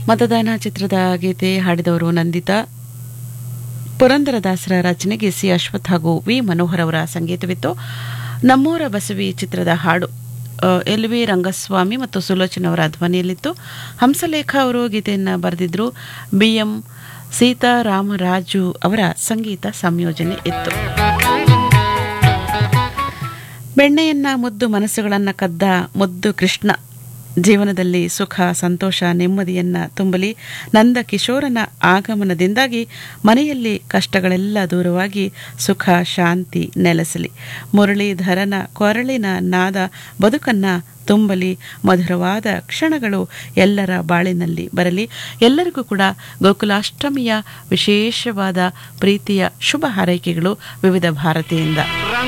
ಮತದಾನ ಚಿತ್ರದ ಗೀತೆ ಹಾಡಿದವರು ನಂದಿತಾ ಪುರಂದರದಾಸರ ರಚನೆಗೆ ಸಿ ಅಶ್ವಥ್ ಹಾಗೂ ವಿ ಮನೋಹರ್ ಅವರ ಸಂಗೀತವಿತ್ತು ನಮ್ಮೂರ ಬಸವಿ ಚಿತ್ರದ ಹಾಡು ಎಲ್ ವಿ ರಂಗಸ್ವಾಮಿ ಮತ್ತು ಸುಲೋಚನ ಅವರ ಧ್ವನಿಯಲ್ಲಿತ್ತು ಹಂಸಲೇಖ ಅವರು ಗೀತೆಯನ್ನು ಬರೆದಿದ್ರು ಬಿ ಎಂ ಸೀತಾರಾಮರಾಜು ಅವರ ಸಂಗೀತ ಸಂಯೋಜನೆ ಇತ್ತು ಬೆಣ್ಣೆಯನ್ನ ಮುದ್ದು ಮನಸ್ಸುಗಳನ್ನ ಕದ್ದ ಮುದ್ದು ಕೃಷ್ಣ ಜೀವನದಲ್ಲಿ ಸುಖ ಸಂತೋಷ ನೆಮ್ಮದಿಯನ್ನ ತುಂಬಲಿ ನಂದ ಕಿಶೋರನ ಆಗಮನದಿಂದಾಗಿ ಮನೆಯಲ್ಲಿ ಕಷ್ಟಗಳೆಲ್ಲ ದೂರವಾಗಿ ಸುಖ ಶಾಂತಿ ನೆಲೆಸಲಿ ಮುರಳೀಧರನ ಕೊರಳಿನ ನಾದ ಬದುಕನ್ನ ತುಂಬಲಿ ಮಧುರವಾದ ಕ್ಷಣಗಳು ಎಲ್ಲರ ಬಾಳಿನಲ್ಲಿ ಬರಲಿ ಎಲ್ಲರಿಗೂ ಕೂಡ ಗೋಕುಲಾಷ್ಟಮಿಯ ವಿಶೇಷವಾದ ಪ್ರೀತಿಯ ಶುಭ ಹಾರೈಕೆಗಳು ವಿವಿಧ ಭಾರತಿಯಿಂದ